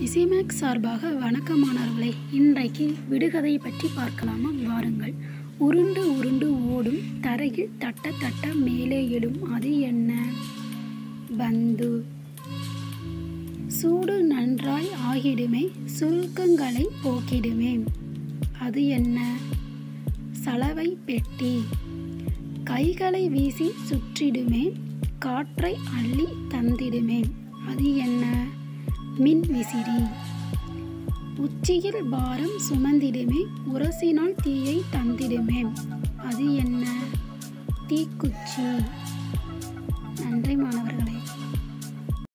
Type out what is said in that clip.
இசைமேக்ஸ் சார்பாக வணக்கம் மாணவர்களே இன்றைக்கு விடுகதை பற்றி பார்க்கலாமா வாருங்கள் உருண்டு உருண்டு ஓடும் தரையில் தட்ட தட்ட மேலே எழும் அது என்ன பந்து சூடு நன்றாய் ஆகிடுமே சுருக்கங்களை போக்கிடுமே அது என்ன சலவை பெட்டி கைகளை வீசி சுற்றிடுமே காற்றை அள்ளி தந்திடுமே அது என்ன மின் விசிறி உச்சியில் பாரம் சுமந்திடுமே உரசினால் தீயை தந்திடுமே அது என்ன தீக்குச்சி நன்றி மாணவர்களே